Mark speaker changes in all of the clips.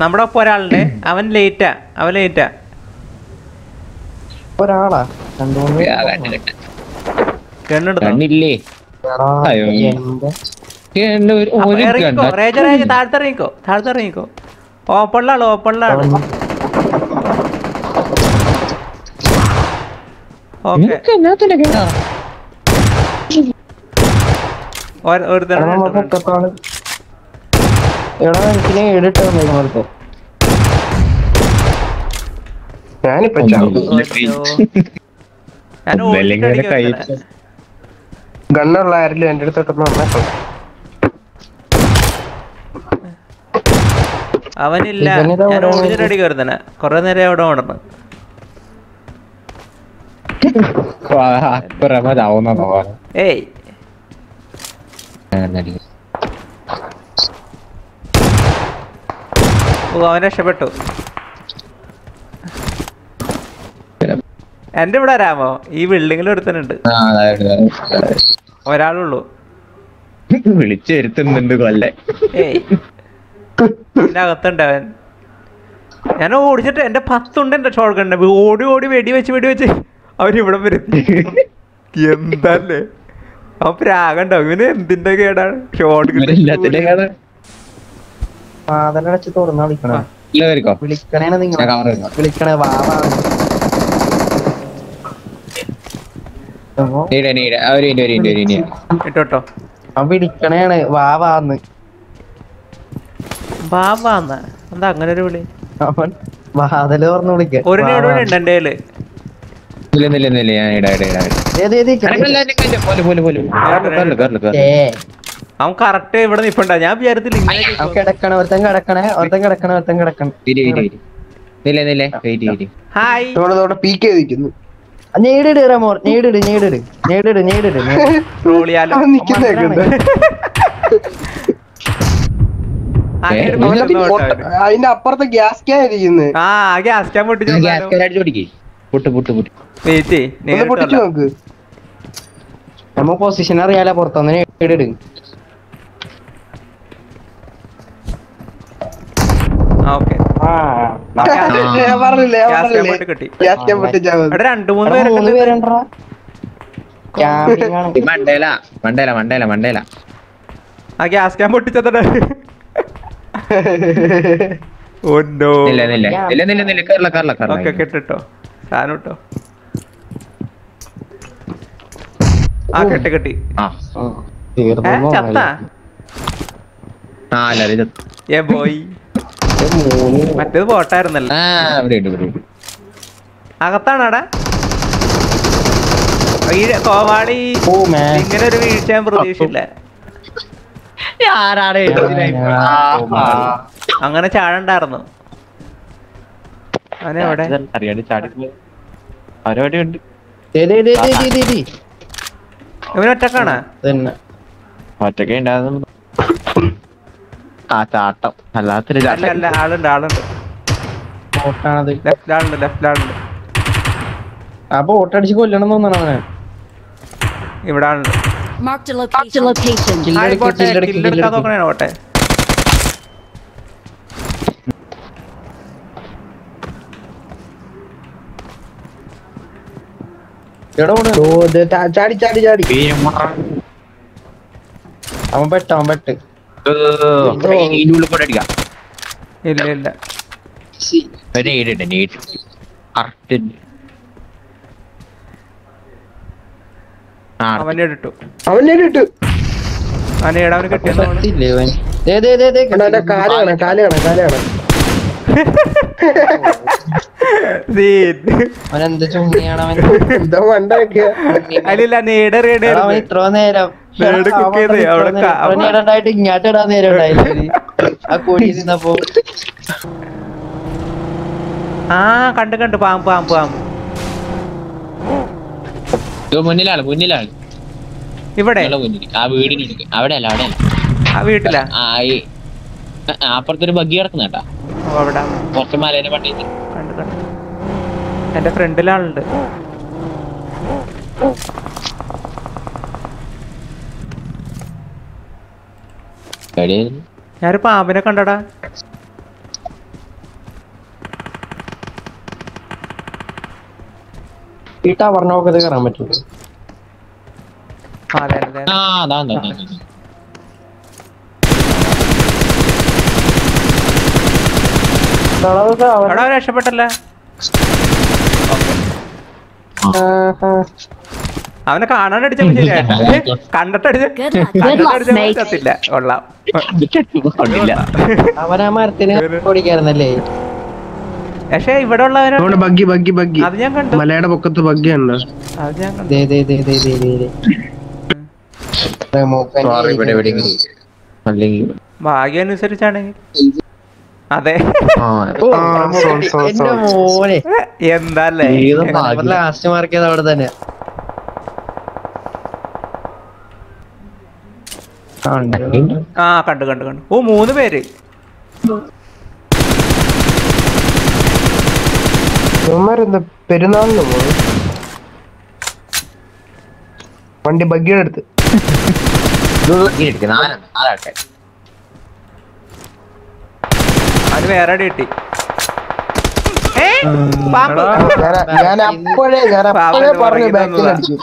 Speaker 1: നമ്മുടെ ഒപ്പം ഒരാളുണ്ട് അവൻ ലേറ്റാ അവൻ ലേറ്റാ
Speaker 2: ഒരാളാ രണ്ടു മൂന്ന്
Speaker 3: ആ, കണ്ട്, കണ്ട്.
Speaker 1: കണ്ണെടുത്തോ
Speaker 3: കണ്ണില്ലേ
Speaker 2: എടാ,
Speaker 3: അയ്യോ.
Speaker 2: എന്റെ
Speaker 3: കണ്ട് ഒരു-
Speaker 1: അപ്പൊ
Speaker 3: ഒരു
Speaker 1: ഇറങ്ങിക്കോ
Speaker 3: കണ്ട.
Speaker 1: റേജ റേജ താഴത്തെ ഇറങ്ങിക്കോ താഴത്തെ ഇറങ്ങിക്കോ ഓപ്പണിലാണ് ഓപ്പണിലാണ് ഓക്കെ
Speaker 3: നിനക്ക് എന്നാത്തിനെ കേടാ?
Speaker 1: ഒരുത്തരം
Speaker 2: എടാ, നമ്മ പൊക്കത്താണ് എടാ എനിക്ക് നേരിട്ട് വന്നേക്കുന്നവർക്ക് ഞാനിപ്പോ ചാവും
Speaker 1: ഞാൻ
Speaker 3: ഒന്നല്ലെങ്കിൽ ഇങ്ങനെ കൈ
Speaker 1: ഓടിച്ചടിക്കാൻ
Speaker 2: ഗണ്ണുള്ള ആരെങ്കിലും എന്റെ അടുത്തോട്ടൊന്ന് വന്നേക്കോ
Speaker 1: അവനില്ല
Speaker 2: ഇവനിതാ
Speaker 1: ഞാൻ
Speaker 2: ഓടാൻ
Speaker 1: ഓടിച്ചിട്ടടി കയറുന്നനെ കൊറേ നേരം അവിടെ ഓടണം
Speaker 3: അപ്പുറമാവുന്ന നോക്കാം
Speaker 1: ഏയ് ഓ അവൻ രക്ഷപ്പെട്ടു എന്റെ ഇവിടെ വരാമോ ഈ ബിൽഡിങ്ങിൽ ഒരുത്തനുണ്ട് ഒരാളുള്ളൂ
Speaker 3: വിളിച്ചു വരുത്തുന്നുണ്ട് കൊല്ലെ
Speaker 1: ഏയ് ഇതിന്റെ അകത്തുണ്ട് അവൻ ഞാൻ ഓടിച്ചിട്ട് എന്റെ പത്തുണ്ട് എന്റെ ഷോട്ട് കണ്ട ഓടി ഓടി വെടി വെച്ച് വെടി വെച്ച് അവൻ ഇവിടെ വരും എന്തല്ലേ അവൻ പ്രാഗണ്ടോ ഇവന് എന്തിന്റെ കേടാണ് ഷോട്ട്
Speaker 3: എല്ലാത്തിന്റെ കഥ
Speaker 2: വാതിലടച്ച് തുറന്ന് വിളിക്കണേ
Speaker 3: എല്ലാവർക്കോ
Speaker 2: വിളിക്കണേന്ന് നിങ്ങൾ
Speaker 3: ഞാൻ കവർ എടുക്കാം
Speaker 2: വിളിക്കണേ വാ വാ അപ്പൊ
Speaker 3: നീട നീട ഒരു മിനിറ്റ് ഒരു മിനിറ്റ് ഒരു മിനിറ്റ്
Speaker 1: ഇട്ടോട്ടോ
Speaker 2: അവൻ വിളിക്കണേണ് വാ വാന്ന്
Speaker 1: ബാബാന്ന എന്താ അങ്ങനെ ഒരു വിളി
Speaker 2: അവൻ വാതില് തുറന്ന് വിളിക്ക
Speaker 1: ഒരു നേട് ഇവിടെ ഉണ്ട് എന്റെ കയ്യില്
Speaker 3: ഇല്ല ഇല്ല ഇല്ല ഞാൻ ഇടാ ഇടാ ഇടാ
Speaker 2: ഏത് ഏത്
Speaker 3: അടക്കല്ല, പോലെ പോലെ പോലെ കേറല് കേറല് കേറല്
Speaker 2: ഏ
Speaker 1: അവൻ കറക്റ്റ് ഇവിടെ നിപ്പുണ്ടാ ഞാൻ വിചാരത്തില്ല ഇങ്ങനെ
Speaker 2: അവൻ കിടക്കണ ഒരുത്തൻ കിടക്കണേ ഒരുത്തൻ കിടക്കണ ഒരുത്തൻ കിടക്കണ
Speaker 3: ഇരി ഇരി ഇരി നില്ല നില്ല വെയിറ്റ് വെയിറ്റ്
Speaker 1: ഹായ്
Speaker 4: നമ്മളിതോടെ പീക്ക് ചെയ്തിരിക്കുന്നു
Speaker 2: നേടിട് റമോർ നേടിട് നേടിട് നേടിട് നേടിട്
Speaker 1: ട്രോൾ ചെയ്യാലോ
Speaker 4: അവൻ നിക്കുന്നേക്കുണ്ട്
Speaker 1: ആ,
Speaker 3: ഏ,
Speaker 1: ഒരു
Speaker 3: അവനെ
Speaker 1: മിനിറ്റ് ഒന്ന് ഓട്ടോ.
Speaker 4: അതിന്റെ അപ്പുറത്തെ ഗ്യാസ് ക്യാൻ ഇരിക്കുന്നത്
Speaker 1: ആ ഗ്യാസ് ക്യാൻ പൊട്ടിച്ചു
Speaker 3: ഗ്യാസ് കരാടി ചോടിക്കേ പുട്ട് പുട്ട് പുട്ട്
Speaker 1: വെയിറ്റ്
Speaker 4: ഒന്ന് പൊട്ടിച്ചു നോക്ക്
Speaker 2: നമ്മ പൊസിഷൻ അറിയാലോ പുറത്തൊന്ന് നേടിട്
Speaker 1: ഓക്കെ
Speaker 4: ഞാൻ പറഞ്ഞില്ലേ ഞാൻ
Speaker 1: ഗ്യാസ് ക്യാൻ
Speaker 4: പറഞ്ഞില്ലേ
Speaker 1: പൊട്ടി കിട്ടി
Speaker 4: ഗ്യാസ് ക്യാൻ പൊട്ടിച്ചാ മതി
Speaker 1: ഇവിടെ രണ്ടു മൂന്ന്
Speaker 2: മൂന്ന്
Speaker 1: പേരൊക്കെ
Speaker 2: പേരുണ്ടാ ക്യാമ്പിംഗ് ആണ്
Speaker 3: മണ്ടേല മണ്ടേല മണ്ടേല മണ്ടേല
Speaker 1: ആ ഗ്യാസ് ക്യാൻ പൊട്ടിച്ചതട ഒന്നോ
Speaker 3: നില്ല നില്ല നില്ല നില്ല നില്ല കേരള കേരള
Speaker 1: ഓക്കെ
Speaker 3: കേരള
Speaker 1: കെട്ടിട്ടോ സാധനം ഇട്ടോ ആ കെട്ടി കെട്ടി
Speaker 3: ആ
Speaker 1: ഏ
Speaker 2: തീർന്നു
Speaker 1: ചത്ത
Speaker 3: ആ അല്ല ഇത്
Speaker 1: ഏ പോയി മറ്റേത് പോട്ടായിരുന്നല്ലോ
Speaker 3: ആ ഇവിടെ ഉണ്ട് ഇവിടെ ഉണ്ട്
Speaker 1: അകത്താണ് അവിടെ വീഴ കോവാളി
Speaker 2: ഓ man.
Speaker 1: ഇങ്ങനെ ഒരു വീഴ്ച ഞാൻ പ്രതീക്ഷിച്ചില്ല
Speaker 3: ആരാണ്
Speaker 1: അങ്ങനെ ചാടണ്ടായിരുന്നു അവനെവിടെ
Speaker 3: അറിയാണ്ട് ചാടി അവരവിടെ ഉണ്ട്
Speaker 2: ദേ, ദേ, ദേ, ദേ, ദേ, ദേ, ദേ.
Speaker 1: ഇവനൊറ്റക്കാണ്
Speaker 2: തന്നെ
Speaker 3: ഒറ്റക്കെ ഉണ്ടാകുന്നു ആ ചാട്ടം അല്ലാത്തൊരു
Speaker 1: അല്ല
Speaker 3: ചാട്ടം
Speaker 1: അല്ല ആളുണ്ട് ആളുണ്ട്
Speaker 2: ബോട്ടാണത്
Speaker 1: ലെഫ്റ്റിലാളുണ്ട് ലെഫ്റ്റിലാളുണ്ട്
Speaker 2: ആ ബോട്ട് അടിച്ച് കൊല്ലണം തോന്നണം അവനെ
Speaker 1: ഇവിടെ ആളുണ്ട്
Speaker 5: Marked a location. Marked a location.
Speaker 2: Kill
Speaker 1: ആയി
Speaker 2: എടുക്ക്,
Speaker 1: പോട്ടെ
Speaker 2: kill എടുക്ക്, kill
Speaker 1: കില്ലെടുക്കാൻ
Speaker 2: എടുക്ക്.
Speaker 1: നോക്കണേ പോട്ടെ
Speaker 2: എടാ ഓട്.
Speaker 4: ഓ, ദേ ചാ- ചാടി ചാടി ചാടി
Speaker 2: അവൻ പെട്ട് അവൻ പെട്ട്
Speaker 3: ഇതിന്റെ ഉള്ളിൽ കൂടെ അടിക്കാം
Speaker 1: ഇല്ല ഇല്ല
Speaker 3: ഒരു നീടുണ്ട് നീട് കറക്റ്റ് ആ
Speaker 1: അവനെ ഇട്ടു
Speaker 4: അവനെ ഇട്ടു
Speaker 1: അവനെ ഇടാൻ കിട്ടിയെന്ന് തോന്നുന്നു
Speaker 2: പെട്ടില്ലേ ഇവൻ ദേ, ദേ, ദേ, ദേ,
Speaker 4: എടാ, എന്റെ കാല് കാണാം കാല് കാണാം കാല് കാണാം
Speaker 1: സീൻ.
Speaker 2: അവൻ എന്ത് ചുമ്മിയാണ് അവൻ
Speaker 4: എന്താ മണ്ടൊക്കെ
Speaker 1: അല്ലില്ല നേട്
Speaker 2: എടാ, അവൻ
Speaker 1: റേഡിയായിരുന്നു
Speaker 2: ഇത്ര നേരം
Speaker 1: നേട് cook ചെയ്ത് അവിടെ ക-
Speaker 2: ഇത്ര നേരം ഉണ്ടായിട്ട് ഇങ്ങോട്ട് ഇടാൻ നേരം ഉണ്ടായില്ലേ ആ കൊടി ഇരുന്നപ്പോ
Speaker 1: ആ കണ്ട് കണ്ട് പാമ്പ് പാമ്പ് പാമ്പ്
Speaker 3: ഇത് മുന്നിലാണ് മുന്നിലാണ്
Speaker 1: ഇവിടെ
Speaker 3: നിങ്ങളെ മുന്നിൽ ആ വീടിന് എടുക്ക് അവിടെ അല്ല അവിടെ അല്ല
Speaker 1: ആ വീട്ടിലാ
Speaker 3: ആ ഈ ആ, അപ്പുറത്തൊരു ബഗ്ഗി കിടക്കുന്ന കേട്ടാ
Speaker 1: ഓ, അവിടെ
Speaker 3: കുറച്ച് മലേനെ പണ്ടേ
Speaker 1: കണ്ട് കണ്ട് എന്റെ ഫ്രണ്ടിലാളുണ്ട്
Speaker 3: എവിടെയായിരുന്നു
Speaker 1: ഞാനൊരു പാമ്പിനെ കണ്ടടാ
Speaker 2: ഈ ടവറിനൊക്കെ കയറാൻ പറ്റും
Speaker 1: ആ അതെ അതെ
Speaker 3: ആ അതാ അതാ, അതാ, അതാ.
Speaker 2: ടവർ
Speaker 1: അവിടെ അവൻ രക്ഷപ്പെട്ടല്ല അവനെ കാണാൻ അടിച്ചപ്പോ ശരിയാ കണ്ടിട്ടടിച്ച
Speaker 5: Good luck. Good luck,
Speaker 1: കണ്ടിട്ടടിച്ച
Speaker 5: mate.
Speaker 1: പറ്റത്തില്ല കൊള്ളാം
Speaker 3: കൊണ്ടില്ല.
Speaker 2: അവനാ മരത്തിന് ഓടിക്കായിരുന്നല്ലേ
Speaker 1: പക്ഷെ ഇവിടെ ഉള്ളവരെ
Speaker 4: അവിടെ ബഗ്ഗി ബഗ്ഗി ബഗ്ഗി
Speaker 1: അത് ഞാൻ കണ്ടു
Speaker 4: മലയുടെ പൊക്കത്ത് ബഗ്ഗി ഉണ്ട്
Speaker 1: അത് ഞാൻ കണ്ടു
Speaker 2: ദേ ദേ ദേ ദേ ദേ ദേ ദേ ദേ മൂക്കൻ
Speaker 3: Sorry, ഇവിടെ എവിടെയെങ്കിലും ഇരിക്കും. അല്ലെങ്കിൽ
Speaker 1: ഭാഗ്യം അനുസരിച്ചാണെങ്കിൽ അതെ
Speaker 3: ആ,
Speaker 2: ഓ, എന്റെ മോനെ
Speaker 1: എന്താല്ലേ
Speaker 3: ഏത് ഭാഗ്യം.
Speaker 2: ലാസ്റ്റ് മാർക്ക് ചെയ്ത് അവിടെ തന്നെ കണ്ടു.
Speaker 1: ആ കണ്ടു കണ്ടു കണ്ടു ഓ മൂന്ന് പേര്
Speaker 4: ഇവന്മാരെന്താ പെരുന്നാളിന് പോകും വണ്ടി ബഗ്ഗിയുടെ അടുത്ത്
Speaker 3: ഇത് ഇങ്ങനെ ഇരിക്ക്, നാലെണ്ണം, നാലാൾക്കാര്.
Speaker 1: അവന് വേറെ അടി കിട്ടി ഏ പാമ്പ്
Speaker 4: ഞാൻ ഞാൻ അപ്പോഴേ ഞാൻ അപ്പോഴേ പറഞ്ഞു ബാക്കിൽ അടിച്ചു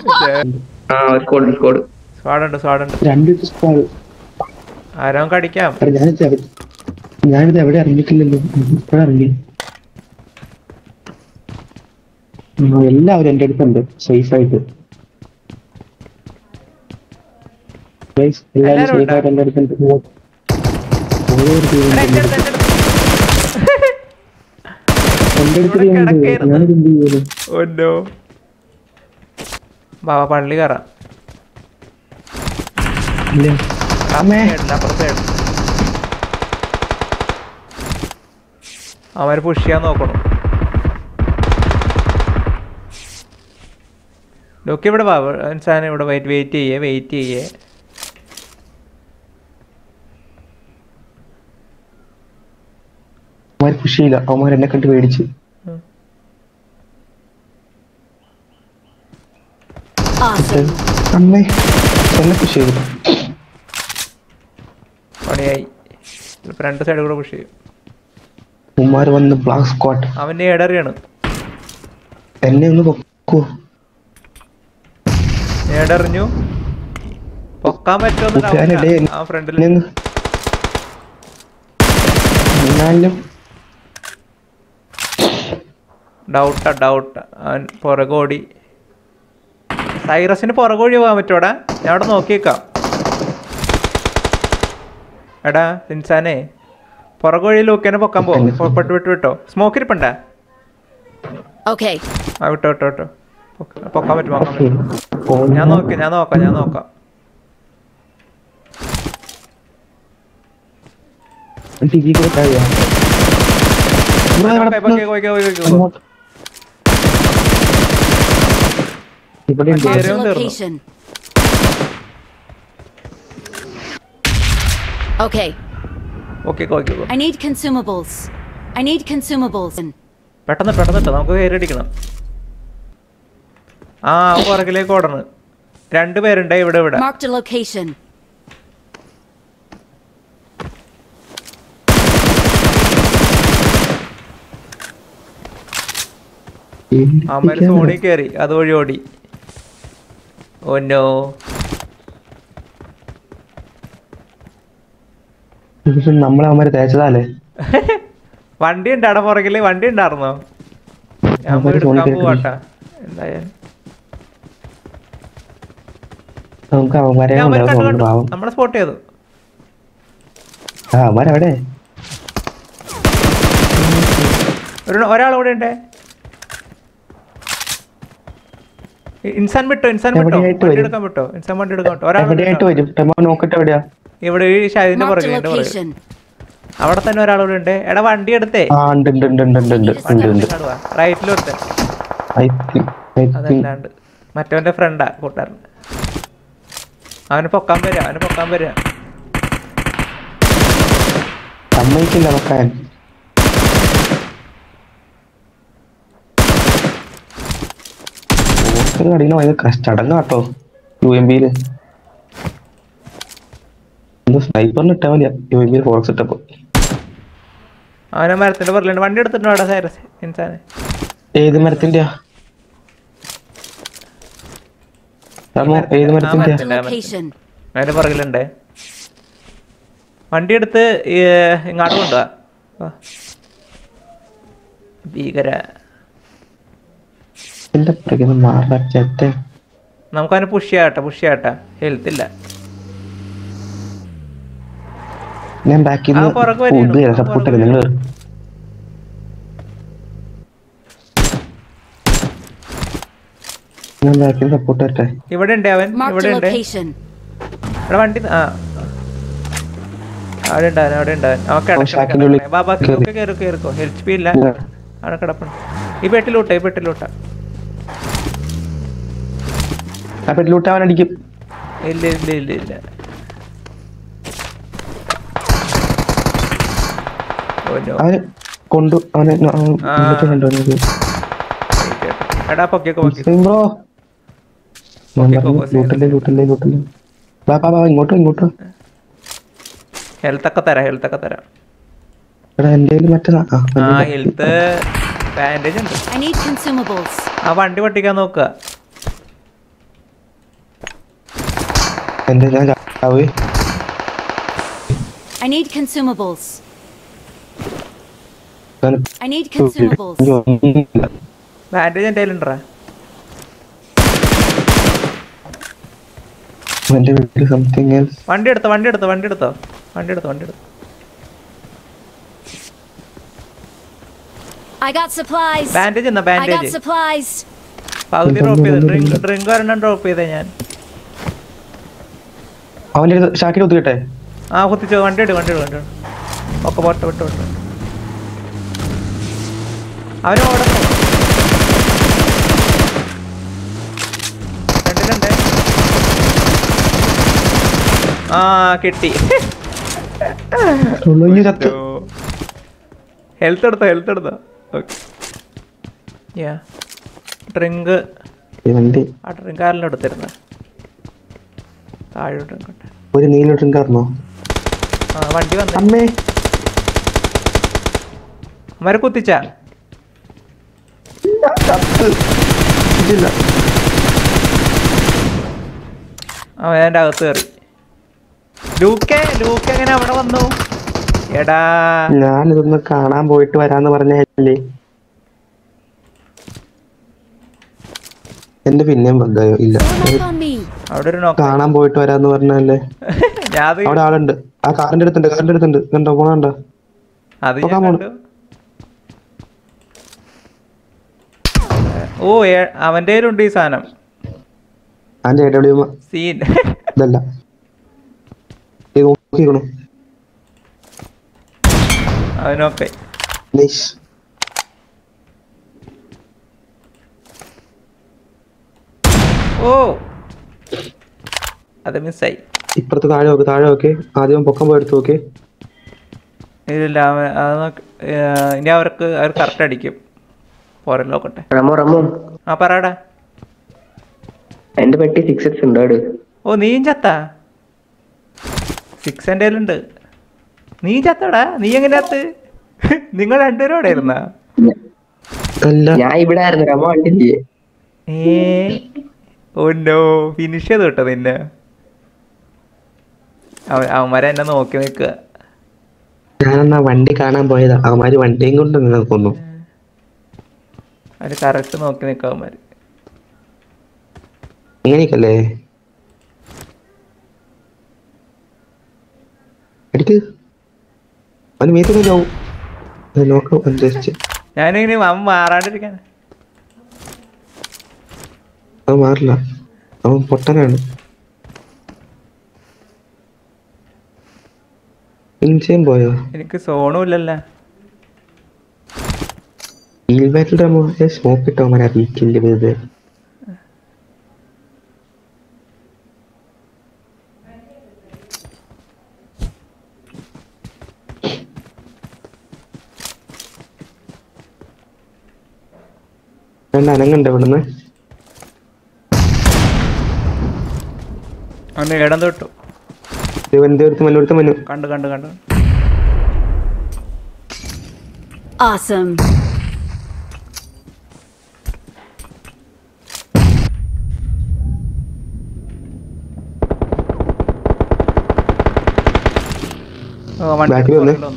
Speaker 1: സ്വാടുണ്ട് സ്വാടുണ്ട്
Speaker 6: രണ്ട് സ്ക്വാഡ്
Speaker 1: ആരോ കടിക്കാം
Speaker 6: ഞാനിത് എവിടെ ഞാനിത് എവിടെ ഇറങ്ങിയിട്ടില്ലല്ലോ ഇപ്പോഴാ ഇറങ്ങി ഉം, എല്ലാവരും എന്റെ അടുത്തുണ്ട് സേഫ് ആയിട്ട് Guys, എല്ലാവരും
Speaker 1: എല്ലാവരും
Speaker 6: സേഫ് ആയിട്ട് എന്റെ അടുത്തുണ്ട് ഓരോ ഒരു team
Speaker 1: എടാ,
Speaker 6: ഉണ്ട്.
Speaker 1: എൻ്റെ അടുത്ത്, എൻ്റെ അടുത്ത്.
Speaker 6: എന്റെ അടുത്ത്
Speaker 1: ഇവിടെ
Speaker 6: team ഉണ്ട്.
Speaker 1: കിടക്കായിരുന്നു.
Speaker 6: ഞാനിത് എന്ത് ചെയ്യുന്നു
Speaker 1: ഓ no. വാ വാ, പള്ളി കയറാം
Speaker 6: ഇല്ല
Speaker 1: അപ്പുറത്തെ side ല്, അപ്പുറത്തെ side ല്. അവര് പുഷ് ചെയ്യാൻ നോക്കണം ലോക്ക് ഇവിടെ വാ സാധനം ഇവിടെ വെയിറ്റ് വെയിറ്റ് ചെയ്യേ വെയിറ്റ് ചെയ്യേ
Speaker 6: അവന്മാർ പുഷ് ചെയ്യില്ല അവന്മാർ എന്നെ കണ്ട് പേടിച്ച്
Speaker 5: Awesome.
Speaker 6: അമ്മേ എന്നെ പുഷ് ചെയ്തു
Speaker 1: പണിയായി ഇപ്പൊ രണ്ട് സൈഡ് കൂടെ പുഷ് ചെയ്യും
Speaker 6: ഉമ്മാർ വന്ന് ബ്ലാക്ക് സ്ക്വാഡ്
Speaker 1: അവന്റെ ഏടറിയാണ്
Speaker 6: എന്നെ ഒന്ന് പൊക്കോ
Speaker 1: ഏടറിഞ്ഞു പൊക്കാൻ
Speaker 6: കൂട്ടുകാരെ, ഡേ,
Speaker 1: പറ്റുമെന്ന് ആ ഫ്രണ്ടിൽ
Speaker 6: എന്നെ ഒന്ന് എന്നാലും
Speaker 1: ഡൗട്ടാ ഡൗട്ട് അവൻ പുറകോടി സൈറസിന് പുറകോടി പോകാൻ പറ്റുമോടാ ഞാൻ അവിടെ നോക്കിയേക്കാം എടാ സിൻസാനെ പുറകോഴി ലൂക്കേനെ പൊക്കാൻ പോകും പൊട്ട് വിട്ട് വിട്ടോ സ്മോക്ക് ഇരിപ്പണ്ടാ
Speaker 5: Okay.
Speaker 1: ആ വിട്ടോ വിട്ടോ വിട്ടോ പൊക്ക- പൊക്കാൻ പറ്റും പൊക്കാൻ പറ്റും
Speaker 6: ഫോൺ
Speaker 1: ഞാൻ നോക്കി ഞാൻ നോക്കാം ഞാൻ നോക്കാം
Speaker 6: ടി വി കൂടെ കഴിയാ
Speaker 1: പൊക്കെ, പൊക്കെ, പൊക്കെ, പൊക്കെ, പൊക്കെ.
Speaker 6: ഇവിടെ ഉണ്ട്
Speaker 5: Marked a
Speaker 1: Area തീർന്നു.
Speaker 5: location. Okay.
Speaker 1: Okay okay okay.
Speaker 5: I need consumables. I need consumables.
Speaker 1: പെട്ടെന്ന് പെട്ടെന്ന് ഇട്ടോ നമുക്ക് കയറിയടിക്കണം ആ പുറകിലേക്ക് ഓടണ് രണ്ടുപേരുണ്ടേ ഇവിടെ ഇവിടെ
Speaker 5: Marked a location.
Speaker 1: അവന്മാര് സോണി കയറി അതുവഴി ഓടി ഓന്നോ
Speaker 6: പക്ഷെ നമ്മളെ അവന്മാര് തേച്ചതാലേ
Speaker 1: വണ്ടി ഉണ്ട് അവിടെ പുറകില് വണ്ടി ഉണ്ടായിരുന്നോ ഞാൻ പോയി
Speaker 6: അവന്മാര് സോണി
Speaker 1: എടുക്കാൻ
Speaker 6: കയറി.
Speaker 1: പോവാട്ടാ എന്തായാലും
Speaker 6: നമുക്ക് അവന്മാരെ
Speaker 1: ഞാൻ അവന്മാരെ
Speaker 6: ഉണ്ടാവും
Speaker 1: കണ്ടു,
Speaker 6: തോന്നുന്നു
Speaker 1: കണ്ടു.
Speaker 6: പാവം
Speaker 1: നമ്മളെ സ്പോട്ട് ചെയ്തു
Speaker 6: ആ അവന്മാരെവിടെ
Speaker 1: ഒരു ഒരാൾ ഇവിടെ ഉണ്ടേ ഇ- ഇൻസാൻ വിട്ടോ ഇൻസാൻ വിട്ടോ
Speaker 6: എവിടെയായിട്ട്
Speaker 1: വണ്ടി
Speaker 6: വരും?
Speaker 1: എടുക്കാൻ വിട്ടോ ഇൻസാൻ വണ്ടി എടുക്കാൻ വിട്ടോ ഒരാൾ
Speaker 6: എവിടെയായിട്ട് വരും ടെമോ നോക്കട്ടെ എവിടെയാ
Speaker 1: ഇവിടെ ഈ ഷാദിന്റെ
Speaker 5: Marked
Speaker 1: പുറകിൽ
Speaker 5: a
Speaker 1: എന്റെ പുറകിൽ
Speaker 5: location.
Speaker 1: അവിടെ തന്നെ ഒരാൾ ഇവിടെ ഉണ്ട് എടാ വണ്ടി എടുത്തേ
Speaker 6: ആ ഉണ്ട് ഉണ്ട് ഉണ്ട് ഉണ്ട് ഉണ്ട് ഉണ്ട് ഉണ്ട് ഉണ്ട്
Speaker 1: റൈറ്റിൽ ഒരുത്തൻ
Speaker 6: ഐ തിങ്ക് ഐ തിങ്ക്
Speaker 1: അതല്ലാണ്ട് മറ്റവന്റെ ഫ്രണ്ടാ കൂട്ടുകാരൻ അവന് പൊക്കാൻ വരിക അവന് പൊക്കാൻ വരിക
Speaker 6: സമ്മതിക്കില്ല വെക്കാൻ ഓസ്കർ കടിക്കുന്ന ഭയങ്കര ചടങ്ങ് കേട്ടോ യു എം ബിയില് എന്തോ സ്നൈപ്പറിന് ഇട്ടാ മതിയാ യു എം ബിയിൽ ഫോറക്സ് ഇട്ടപ്പോ
Speaker 1: അവനെ മരത്തിന്റെ പുറകിലുണ്ട് വണ്ടി എടുത്തിട്ടുണ്ടോ അവിടെ സൈറസ് ഇൻസാന്
Speaker 6: ഏത് മരത്തിന്റെയാ
Speaker 2: രാമു ഏത് മരത്തിന്റെ
Speaker 5: Marked a location.
Speaker 1: അതിന്റെ പുറകിലുണ്ട് വണ്ടി എടുത്ത് ഈ, ഇങ്ങോട്ട് കൊണ്ടുവാ വാ. ഭീകര
Speaker 2: എന്റെ പുറകിൽ മാറച്ചേട്ടെ
Speaker 1: നമുക്കതിന് പുഷ് ചെയ്യാട്ടെ പുഷ് ചെയ്യാട്ടെ ഹെൽത്ത് ഇല്ല
Speaker 2: ഞാൻ ബാക്കിൽ
Speaker 1: ആ, പുറകെ വരെയാണ്.
Speaker 2: നിന്ന്
Speaker 1: ആ,
Speaker 2: സപ്പോർട്ട്
Speaker 1: പുറകെ
Speaker 2: നിങ്ങൾ ഞാൻ ബാക്കിൽ സപ്പോർട്ട് ആട്ടെ
Speaker 1: ഇവിടെ ഉണ്ട് അവൻ
Speaker 5: Marked
Speaker 1: ഇവിടെ
Speaker 5: a
Speaker 1: ഉണ്ട്
Speaker 5: location.
Speaker 1: ഇവിടെ വണ്ടി ആ അവിടെ ഉണ്ടാവൻ അവിടെ ഉണ്ടാവൻ അവൻ
Speaker 2: അവൻ ഷാക്കിന്റെ ഉള്ളിൽ
Speaker 1: ബാബാ
Speaker 2: കേറി.
Speaker 1: കയറി കയറിക്കോ എച്ച് പി ഇല്ല
Speaker 2: ഇല്ല.
Speaker 1: അവിടെ കിടപ്പുണ്ട് ഈ പെട്ടിലൂട്ട ഈ പെട്ടിലൂട്ട
Speaker 2: ആ പെട്ടിലൂട്ട് അവൻ അടിക്കും
Speaker 1: ഇല്ല ഇല്ല ഇല്ല ഇല്ല ഓ നോ
Speaker 2: അവന് കൊണ്ടു അവനെ
Speaker 1: ആ.
Speaker 2: കണ്ടോ
Speaker 1: എടാ പൊക്കിയൊക്കെ പൊക്കി
Speaker 2: ബ്രോ
Speaker 1: ഓക്കേ, focus ചെയ്യ്.
Speaker 2: ലൂട്ടല്ലേ ലൂട്ടല്ലേ ലൂട്ടല്ലേ ബാ ബാ ബാ ഇങ്ങോട്ടോ ഇങ്ങോട്ടോ
Speaker 1: ഹെൽത്ത് ഒക്കെ തരാം ഹെൽത്ത് ഒക്കെ തരാം
Speaker 2: എടാ എന്റെ കയ്യില് മറ്റേ സാ- ആ,
Speaker 1: ആ
Speaker 2: വണ്ടി
Speaker 1: ഹെൽത്ത് ബാൻഡേജ് ഉണ്ട്
Speaker 5: I need consumables.
Speaker 1: ആ വണ്ടി പൊട്ടിക്കാൻ നോക്കുക
Speaker 2: എന്റെ ഞാൻ ചാവേ
Speaker 5: I need consumables.
Speaker 2: ഞാൻ
Speaker 5: I need consumables.
Speaker 2: എനിക്ക് ഒന്നുമില്ല.
Speaker 1: ബാൻഡേജ് എൻ്റെ കയ്യിലുണ്ടാ
Speaker 2: എന്റെ വീട്ടിൽ സംതിങ് എൽസ്
Speaker 1: വണ്ടി എടുത്തോ വണ്ടി എടുത്തോ വണ്ടി എടുത്തോ വണ്ടി എടുത്തോ വണ്ടി എടുത്തോ
Speaker 5: I got supplies.
Speaker 1: ബാൻഡേജ് എന്നാ
Speaker 5: I got
Speaker 1: ബാൻഡേജ്
Speaker 5: supplies.
Speaker 1: പകുതി ഡ്രോപ്പ് ചെയ്ത് ഡ്രിങ്ക് ഡ്രിങ്ക് ഒരെണ്ണം ഡ്രോപ്പ് ചെയ്തേ ഞാൻ
Speaker 2: അവന്റെ അടുത്ത് ഷാക്കിൽ ഒത്തുകിട്ടെ
Speaker 1: ആ കുത്തിച്ചോ വണ്ടി എടു വണ്ടി എടു വണ്ടി എടു. ഒക്കെ പോട്ടെ വിട്ട് വിട്ട് അവന് ഓടുന്നു രണ്ടിലുണ്ട് ആ കിട്ടി
Speaker 2: ഈ ചത്ത്
Speaker 1: ഹെൽത്ത് എടുത്തോ ഹെൽത്ത് എടുത്തോ ഓക്കെ യാ ഡ്രിങ്ക്
Speaker 2: ഈ വണ്ടി
Speaker 1: ആ ഡ്രിങ്ക് ആരെല്ലാം എടുത്തിരുന്ന താഴോട്ട് ഇങ്ങോട്ട്
Speaker 2: ഒരു നീല ഡ്രിങ്കാർന്നോ
Speaker 1: ആ വണ്ടി വന്നേ
Speaker 2: അമ്മേ
Speaker 1: മര കുത്തിച്ച
Speaker 2: ഇതില്ല
Speaker 1: അവൻ എൻ്റെ അകത്ത് കയറി ലൂക്കെ ലൂക്ക് എങ്ങനെ അവിടെ വന്നു എടാ
Speaker 2: ഞാനിതൊന്ന് കാണാൻ പോയിട്ട് വരാന്ന് പറഞ്ഞല്ലേ എന്റെ പിന്നെയും ബഗ്ഗായോ ഇല്ല
Speaker 5: Form up on me.
Speaker 1: അവിടെ ഒരു നോക്ക
Speaker 2: കാണാൻ പോയിട്ട് വരാന്ന് പറഞ്ഞല്ലേ
Speaker 1: ഞാൻ അത്
Speaker 2: അവിടെ ആളുണ്ട് ആ കാറിന്റെ അടുത്തുണ്ട് കാറിന്റെ അടുത്തുണ്ട് കണ്ടോ പോണണ്ട
Speaker 1: അത് ഞാൻ
Speaker 2: നോക്കാൻ പോണു.
Speaker 1: കണ്ടു ഓ ഏ- അവന്റെ കയ്യിലുണ്ട് ഈ സാധനം
Speaker 2: അതിന്റെ എ ഡബ്ല്യു
Speaker 1: സീൻ
Speaker 2: ഇതല്ല ഇത് നോക്കിക്കണു
Speaker 1: അവനൊക്കെ
Speaker 2: നൈസ്
Speaker 1: ഓ അത് മിസ്സായി
Speaker 2: ഇപ്പുറത്ത് താഴെ നോക്ക് താഴെ നോക്ക് ആദ്യം പൊക്കം പോയി എടുത്ത് നോക്ക്
Speaker 1: ഇല്ല അവൻ അത് നോക്ക് ഏ, ഇനി അവർക്ക് അവർ കറക്റ്റ് അടിക്കും പോരല്ലോ നോക്കട്ടെ
Speaker 4: റമോ റമോ
Speaker 1: ആ പറയടാ
Speaker 4: എന്റെ പെട്ടി സിക്സ് എക്സ് ഉണ്ട് അവിടെ
Speaker 1: ഓ നീയും ചത്താ സിക്സ് എൻ്റെ ഉണ്ട് നീ ചത്തടാ നീ എങ്ങനെ ചത്ത് നിങ്ങൾ രണ്ടുപേരും അവിടെ ഇരുന്നാ
Speaker 2: അല്ല
Speaker 4: ഞാൻ ഇവിടെ ആയിരുന്നു റമോ കണ്ടില്ലേ
Speaker 1: ഏ ഓ നോ ഫിനിഷ് ചെയ്ത് കേട്ടോ നിന്നെ അവൻ അവന്മാരെ എന്നെ നോക്കി നിൽക്കുക
Speaker 2: ഞാനെന്നാ വണ്ടി കാണാൻ പോയതാ അവന്മാര് വണ്ടിയും കൊണ്ട് നിന്നെ കൊന്നു
Speaker 1: അവര് കറക്റ്റ് നോക്കി നിൽക്കുക അവന്മാര്
Speaker 2: അങ്ങനെയൊക്കല്ലേ അടിക്ക് അവന് മീത്തൊക്കെ ചാവും അത് നോക്കാം ഉദ്ദേശിച്ച്
Speaker 1: ഞാനിങ്ങനെ അവൻ മാറാണ്ടിരിക്കാൻ
Speaker 2: അവൻ മാറില്ല അവൻ പൊട്ടനാണ് ഇൻചയും പോയോ
Speaker 1: എനിക്ക് സോണും ഇല്ലല്ലോ
Speaker 2: ഹീൽ ബാറ്റിൽ ഡെമോ സ്മോക്ക് ഇട്ടോ അവൻ അറിയിക്കില്ല വെറുതെ വേണ്ട അനങ്ങണ്ട ഇവിടുന്ന്
Speaker 1: അവന് ഇടം തൊട്ടു
Speaker 2: തിരുവനന്തപുരത്ത് മല്ലൂരത്ത് മനു
Speaker 1: കണ്ടു കണ്ടു കണ്ടു
Speaker 5: Awesome.
Speaker 1: ഓ, വണ്ടി
Speaker 6: Back ല് വന്നേ.
Speaker 1: വന്നു.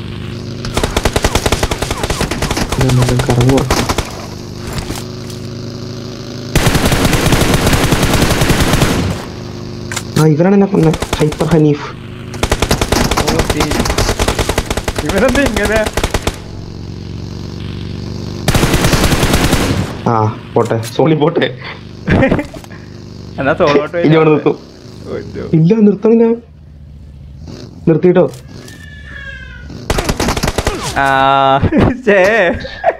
Speaker 6: കറങ്ങുക ആ ഇവരാണ് എന്നെ കൊന്നെ ഹൈപ്പർ ഹനീഫ്
Speaker 1: ഓ, തീ. ഇവനെന്താ ഇങ്ങനെ
Speaker 6: ആ പോട്ടെ സോണി പോട്ടെ
Speaker 1: എന്നാ സോളോട്ട്
Speaker 6: ഇനി അവിടെ നിർത്തും ഇല്ല നിർത്തണില്ല നിർത്തിട്ടോ
Speaker 1: ആ ചേ